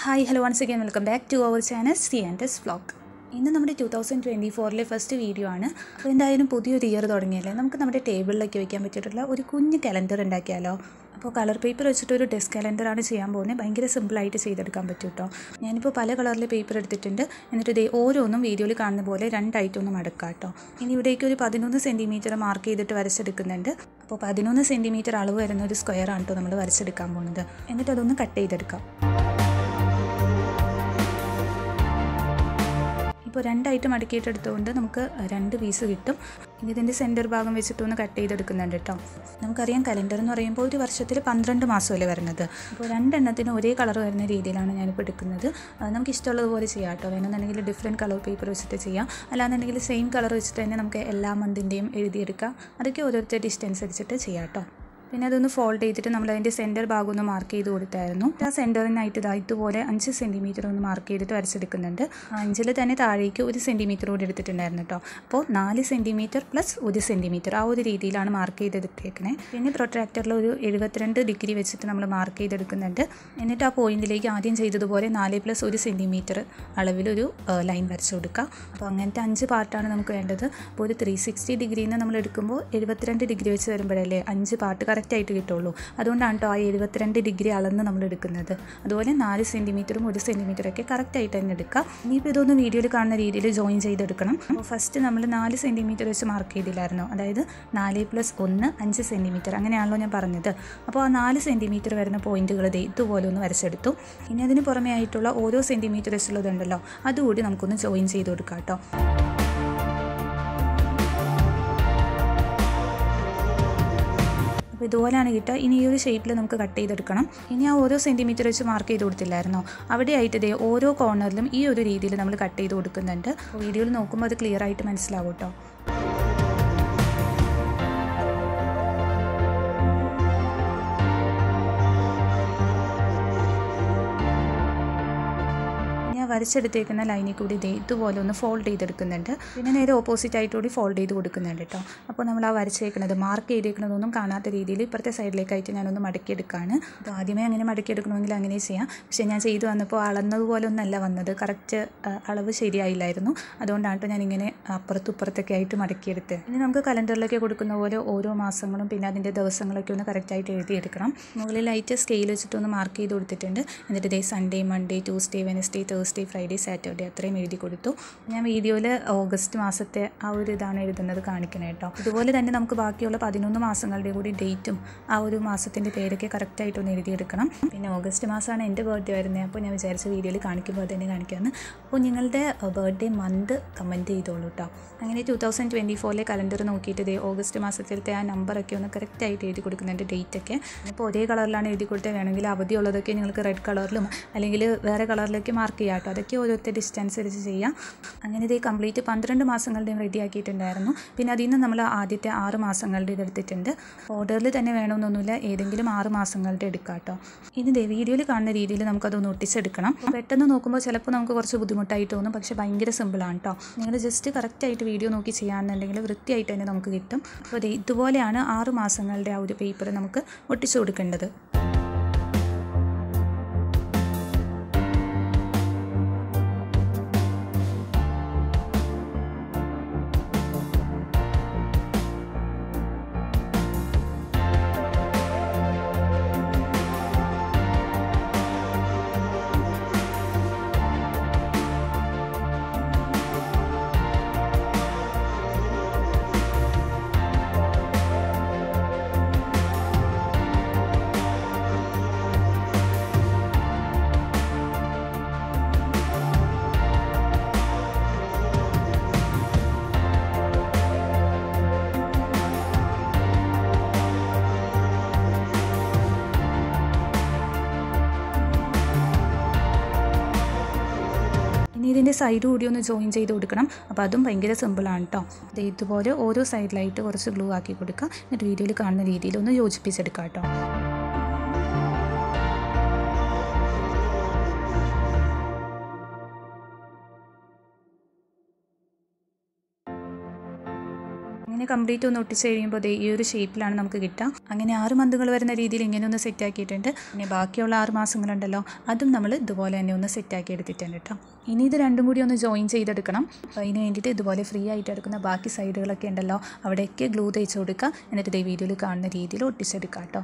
hi hello once again welcome back to our channel C and S vlog ഇന്ന് നമ്മുടെ two thousand twenty ഫോറിലെ first video ആണ് അപ്പോൾ എന്തായാലും പുതിയൊരു ഇയർ തുടങ്ങിയല്ലേ നമുക്ക് നമ്മുടെ ടേബിളിലൊക്കെ വയ്ക്കാൻ പറ്റിയിട്ടുള്ള ഒരു കുഞ്ഞ് കലണ്ടർ ഉണ്ടാക്കിയാലോ അപ്പോൾ കളർ പേപ്പർ വെച്ചിട്ട് ഒരു ഡെസ്ക് കലണ്ടറാണ് ചെയ്യാൻ പോകുന്നത് ഭയങ്കര സിമ്പിളായിട്ട് ചെയ്തെടുക്കാൻ പറ്റും കേട്ടോ ഞാനിപ്പോൾ പല കളറിലെ പേപ്പർ എടുത്തിട്ടുണ്ട് എന്നിട്ട് ഇതേ ഓരോന്നും വീഡിയോയിൽ കാണുന്ന പോലെ രണ്ടായിട്ടൊന്ന് മടക്കാം കേട്ടോ ഇനി ഇവിടേക്ക് ഒരു പതിനൊന്ന് സെൻറ്റിമീറ്റർ മാർക്ക് ചെയ്തിട്ട് വരച്ചെടുക്കുന്നുണ്ട് അപ്പോൾ പതിനൊന്ന് സെൻറ്റിമീറ്റർ അളവ് വരുന്ന ഒരു സ്ക്വയർ ആണ് കേട്ടോ നമ്മൾ വരച്ചെടുക്കാൻ പോകുന്നത് എന്നിട്ട് അതൊന്ന് കട്ട് ചെയ്തെടുക്കാം ഇപ്പോൾ രണ്ടായിട്ട് മടക്കിയിട്ട് എടുത്തുകൊണ്ട് നമുക്ക് രണ്ട് പീസ് കിട്ടും ഇനി ഇതിൻ്റെ സെൻറ്റർ ഭാഗം വെച്ചിട്ടൊന്ന് കട്ട് ചെയ്തെടുക്കുന്നുണ്ട് കേട്ടോ നമുക്കറിയാം കലണ്ടർ എന്ന് പറയുമ്പോൾ ഒരു വർഷത്തിൽ പന്ത്രണ്ട് മാസമല്ലേ വരുന്നത് അപ്പോൾ രണ്ടെണ്ണത്തിന് ഒരേ കളർ വരുന്ന രീതിയിലാണ് ഞാനിപ്പോൾ എടുക്കുന്നത് അത് നമുക്ക് ഇഷ്ടമുള്ളതുപോലെ ചെയ്യാം കേട്ടോ വേണമെന്നുണ്ടെങ്കിൽ ഡിഫറെൻറ്റ് കളർ പേപ്പർ വെച്ചിട്ട് ചെയ്യാം അല്ലാന്നുണ്ടെങ്കിൽ സെയിം കളർ വെച്ചിട്ട് തന്നെ നമുക്ക് എല്ലാ മന്തിൻ്റെയും എഴുതിയെടുക്കാം അതൊക്കെ ഓരോരുത്തരുടെ ഇഷ്ടം അനുസരിച്ചിട്ട് ചെയ്യാം കേട്ടോ പിന്നെ അതൊന്ന് ഫോൾഡ് ചെയ്തിട്ട് നമ്മൾ അതിൻ്റെ സെൻറ്റർ ഭാഗം ഒന്ന് മാർക്ക് ചെയ്ത് കൊടുത്തായിരുന്നു ആ സെൻറ്ററിനായിട്ട് ഇതാ ഇതുപോലെ അഞ്ച് സെൻറ്റിമീറ്റർ ഒന്ന് മാർക്ക് ചെയ്തിട്ട് വരച്ചെടുക്കുന്നുണ്ട് അഞ്ചിൽ തന്നെ താഴേക്ക് ഒരു സെൻറ്റിമീറ്റർ കൂടി എടുത്തിട്ടുണ്ടായിരുന്നു കേട്ടോ അപ്പോൾ നാല് സെൻറ്റിമീറ്റർ പ്ലസ് ഒരു സെൻറ്റിമീറ്റർ ആ ഒരു രീതിയിലാണ് മാർക്ക് ചെയ്തെടുത്തേക്കണേ പിന്നെ പ്രൊട്രാക്ടറിൽ ഒരു എഴുപത്തിരണ്ട് ഡിഗ്രി വെച്ചിട്ട് നമ്മൾ മാർക്ക് ചെയ്തെടുക്കുന്നുണ്ട് എന്നിട്ട് ആ പോയിന്റിലേക്ക് ആദ്യം ചെയ്തതുപോലെ നാല് പ്ലസ് ഒരു സെൻറ്റിമീറ്റർ അളവിലൊരു ലൈൻ വരച്ചു കൊടുക്കുക അപ്പോൾ അങ്ങനത്തെ അഞ്ച് പാർട്ടാണ് നമുക്ക് വേണ്ടത് അപ്പോൾ ഒരു ത്രീ സിക്സ്റ്റി ഡിഗ്രിയിൽ നിന്ന് നമ്മൾ എടുക്കുമ്പോൾ എഴുപത്തിരണ്ട് ഡിഗ്രി വെച്ച് വരുമ്പോഴല്ലേ അഞ്ച് പാർട്ട് കറക്റ്റായിട്ട് കിട്ടുള്ളൂ അതുകൊണ്ടാണ് കേട്ടോ ആ എഴുപത്തിരണ്ട് ഡിഗ്രി അളന്ന് നമ്മൾ എടുക്കുന്നത് അതുപോലെ നാല് സെൻറ്റിമീറ്ററും ഒരു സെൻറ്റിമീറ്ററൊക്കെ കറക്റ്റായിട്ട് തന്നെ എടുക്കുക ഇനിയിപ്പോൾ ഇതൊന്ന് വീഡിയോയിൽ കാണുന്ന രീതിയിൽ ജോയിൻ ചെയ്തെടുക്കണം അപ്പോൾ ഫസ്റ്റ് നമ്മൾ നാല് സെൻറ്റിമീറ്റർ വെച്ച് മാർക്ക് ചെയ്തില്ലായിരുന്നോ അതായത് നാല് പ്ലസ് ഒന്ന് അഞ്ച് സെൻറ്റിമീറ്റർ അങ്ങനെയാണല്ലോ ഞാൻ പറഞ്ഞത് അപ്പോൾ ആ നാല് സെൻറ്റിമീറ്റർ വരുന്ന പോയിന്റുകൾ ദേ ഇതുപോലെ ഒന്ന് വരച്ചെടുത്തു ഇനി അതിന് പുറമേ ആയിട്ടുള്ള ഓരോ സെൻറ്റിമീറ്റർ വെച്ചുള്ളതുണ്ടല്ലോ അതുകൂടി നമുക്കൊന്ന് ജോയിൻ ചെയ്ത് കൊടുക്കാം കേട്ടോ അപ്പോൾ ഇതുപോലെയാണ് കിട്ടുക ഇനി ഈ ഒരു ഷേപ്പിൽ നമുക്ക് കട്ട് ചെയ്തെടുക്കണം ഇനി ആ ഓരോ സെൻറ്റിമീറ്റർ വെച്ച് മാർക്ക് ചെയ്ത് കൊടുത്തില്ലായിരുന്നോ അവിടെയായിട്ട് ഇതേ ഓരോ കോർണറിലും ഈ ഒരു രീതിയിൽ നമ്മൾ കട്ട് ചെയ്ത് കൊടുക്കുന്നുണ്ട് വീഡിയോയിൽ നോക്കുമ്പോൾ അത് ക്ലിയർ ആയിട്ട് മനസ്സിലാവും കേട്ടോ ഞാൻ വരച്ചെടുത്തേക്കുന്ന ലൈനിൽ കൂടി ഇതേ ഇതുപോലെ ഒന്ന് ഫോൾഡ് ചെയ്തെടുക്കുന്നുണ്ട് പിന്നെ നേരെ ഓപ്പോസിറ്റ് ആയിട്ട് കൂടി ഫോൾഡ് ചെയ്ത് കൊടുക്കുന്നുണ്ട് കേട്ടോ അപ്പോൾ നമ്മൾ ആ വരച്ചേക്കുന്നത് മാർക്ക് ചെയ്തേക്കുന്നതൊന്നും കാണാത്ത രീതിയിൽ ഇപ്പുറത്തെ സൈഡിലേക്കായിട്ട് ഞാനൊന്ന് മടക്കിയെടുക്കുകയാണ് അപ്പോൾ ആദ്യമേ അങ്ങനെ മടക്കിയെടുക്കണമെങ്കിൽ അങ്ങനെ ചെയ്യാം പക്ഷേ ഞാൻ ചെയ്തു വന്നപ്പോൾ അളന്നതുപോലെ ഒന്നല്ല വന്നത് കറക്റ്റ് അളവ് ശരിയായില്ലായിരുന്നു അതുകൊണ്ടാണ് കേട്ടോ ഞാനിങ്ങനെ അപ്പുറത്തും ഇപ്പുറത്തൊക്കെ ആയിട്ട് മടക്കിയെടുത്ത് ഇനി നമുക്ക് കലണ്ടറിലൊക്കെ കൊടുക്കുന്ന പോലെ ഓരോ മാസങ്ങളും പിന്നെ അതിൻ്റെ ദിവസങ്ങളൊക്കെ ഒന്ന് കറക്റ്റായിട്ട് എഴുതിയെടുക്കണം മുകളിലായിട്ട് സ്കെയിൽ വെച്ചിട്ടൊന്ന് മാർക്ക് ചെയ്ത് കൊടുത്തിട്ടുണ്ട് എന്നിട്ട് ഇതേ Sunday Monday Tuesday Wednesday Thursday Friday Saturday അത്രയും എഴുതി കൊടുത്തു ഞാൻ വീഡിയോയിൽ ഓഗസ്റ്റ് മാസത്തെ ആ ഒരു ഇതാണ് എഴുതുന്നത് കാണിക്കണേ കേട്ടോ ഇതുപോലെ തന്നെ നമുക്ക് ബാക്കിയുള്ള പതിനൊന്ന് മാസങ്ങളുടെ കൂടി ഡേറ്റും ആ ഒരു മാസത്തിൻ്റെ പേരൊക്കെ കറക്റ്റായിട്ടൊന്ന് എഴുതിയെടുക്കണം പിന്നെ ഓഗസ്റ്റ് മാസമാണ് എൻ്റെ ബർത്ത്ഡേ വരുന്നത് അപ്പോൾ ഞാൻ വിചാരിച്ച വീഡിയോയിൽ കാണിക്കുമ്പോൾ തന്നെ കാണിക്കാമെന്ന് അപ്പോൾ നിങ്ങളുടെ ബർത്ത്ഡേ മന്ത് കമൻറ്റ് ചെയ്തോളൂ കേട്ടോ അങ്ങനെ ടു തൗസൻഡ് ട്വൻറ്റി ഫോറിലെ കലണ്ടർ നോക്കിയിട്ട് ഇതേ ഓഗസ്റ്റ് മാസത്തിലത്തെ ആ നമ്പറൊക്കെ ഒന്ന് കറക്റ്റായിട്ട് എഴുതി കൊടുക്കുന്നുണ്ട് ഡേറ്റൊക്കെ ഇപ്പോൾ ഒരേ കളറിലാണ് എഴുതി കൊടുത്തത് വേണമെങ്കിൽ അവധിയുള്ളതൊക്കെ നിങ്ങൾക്ക് റെഡ് കളറിലും അല്ലെങ്കിൽ വേറെ കളറിലേക്ക് മാർക്ക് ചെയ്യാം കേട്ടോ അതൊക്കെ ഓരോരുത്തർ ഡിസ്റ്റൻസ് അനുസരിച്ച് ചെയ്യാം അങ്ങനെ ഇത് കംപ്ലീറ്റ് പന്ത്രണ്ട് മാസങ്ങളുടെയും റെഡി ആക്കിയിട്ടുണ്ടായിരുന്നു പിന്നെ അതിൽ നിന്ന് നമ്മൾ ആദ്യത്തെ ആറ് മാസങ്ങളുടെ ഇത് എടുത്തിട്ടുണ്ട് ഓർഡറിൽ തന്നെ വേണമെന്നൊന്നുമില്ല ഏതെങ്കിലും ആറ് മാസങ്ങളുടെ എടുക്കാം കേട്ടോ ഇനി ദേ വീഡിയോയിൽ കാണുന്ന രീതിയിൽ നമുക്കതൊന്ന് ഒട്ടിച്ചെടുക്കണം പെട്ടെന്ന് നോക്കുമ്പോൾ ചിലപ്പോൾ നമുക്ക് കുറച്ച് ബുദ്ധിമുട്ടായിട്ട് തോന്നും പക്ഷേ ഭയങ്കര സിമ്പിളാണ് കേട്ടോ നിങ്ങൾ ജസ്റ്റ് കറക്റ്റായിട്ട് വീഡിയോ നോക്കി ചെയ്യാമെന്നുണ്ടെങ്കിൽ വൃത്തിയായിട്ട് തന്നെ നമുക്ക് കിട്ടും അപ്പോൾ ദേ ഇതുപോലെയാണ് ആറ് മാസങ്ങളുടെ ആ ഒരു പേപ്പർ നമുക്ക് ഒട്ടിച്ചു കൊടുക്കേണ്ടത് ഇനി ഇതിൻ്റെ സൈഡ് കൂടി ഒന്ന് ജോയിൻ ചെയ്ത് കൊടുക്കണം അപ്പോൾ അതും ഭയങ്കര സിമ്പിളാണ് കേട്ടോ ഇത് ഇതുപോലെ ഓരോ സൈഡിലായിട്ട് കുറച്ച് ഗ്ലൂ ആക്കി കൊടുക്കുക എന്നിട്ട് വീഡിയോയിൽ കാണുന്ന രീതിയിൽ ഒന്ന് യോജിപ്പിച്ചെടുക്കാം കേട്ടോ അങ്ങനെ കംപ്ലീറ്റ് ഒന്ന് ഒട്ടിച്ച് കഴിയുമ്പോൾ ദേ ഈ ഒരു ഷേപ്പിലാണ് നമുക്ക് കിട്ടുക അങ്ങനെ ആറ് മന്തുകൾ വരുന്ന രീതിയിൽ ഇങ്ങനെ ഒന്ന് സെറ്റ് ആക്കിയിട്ടുണ്ട് പിന്നെ ബാക്കിയുള്ള ആറ് മാസങ്ങളുണ്ടല്ലോ അതും നമ്മൾ ഇതുപോലെ തന്നെ ഒന്ന് സെറ്റ് ആക്കി എടുത്തിട്ടുണ്ട് കേട്ടോ ഇനി ഇത് രണ്ടും കൂടി ഒന്ന് ജോയിൻ ചെയ്തെടുക്കണം അപ്പോൾ അതിന് വേണ്ടിയിട്ട് ഇതുപോലെ ഫ്രീ ആയിട്ട് എടുക്കുന്ന ബാക്കി സൈഡുകളൊക്കെ ഉണ്ടല്ലോ അവിടെയൊക്കെ ഗ്ലൂ തേച്ച് കൊടുക്കുക എന്നിട്ട് ഇതേ വീഡിയോയിൽ കാണുന്ന രീതിയിൽ ഒട്ടിച്ചെടുക്കുക കേട്ടോ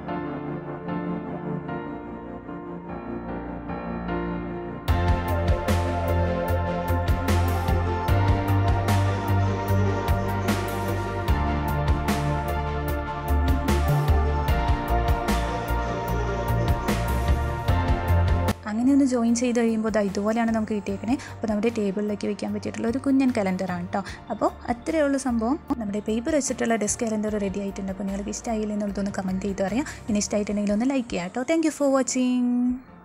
അങ്ങനെ ഒന്ന് ജോയിൻ ചെയ്ത് കഴിയുമ്പോൾ ദാ ഇതുപോലെയാണ് നമുക്ക് കിട്ടിയേക്കണേ അപ്പോൾ നമ്മുടെ ടേബിളിലേക്ക് വെക്കാൻ പറ്റിയിട്ടുള്ള ഒരു കുഞ്ഞൻ കലണ്ടറാണ് കേട്ടോ അപ്പോൾ അത്രയേ ഉള്ളൂ സംഭവം നമ്മുടെ പേപ്പർ വെച്ചിട്ടുള്ള ഡെസ്ക് കലണ്ടർ റെഡി ആയിട്ടുണ്ട് അപ്പോൾ നിങ്ങൾക്ക് ഇഷ്ടമായില്ല എന്നുള്ളതൊന്ന് കമൻറ്റ് ചെയ്ത് പറയാം ഇനി ഇഷ്ടമായിട്ടുണ്ടെങ്കിൽ ഒന്ന് ലൈക്ക് ചെയ്യാം കേട്ടോ താങ്ക് യു ഫോർ വാച്ചിങ്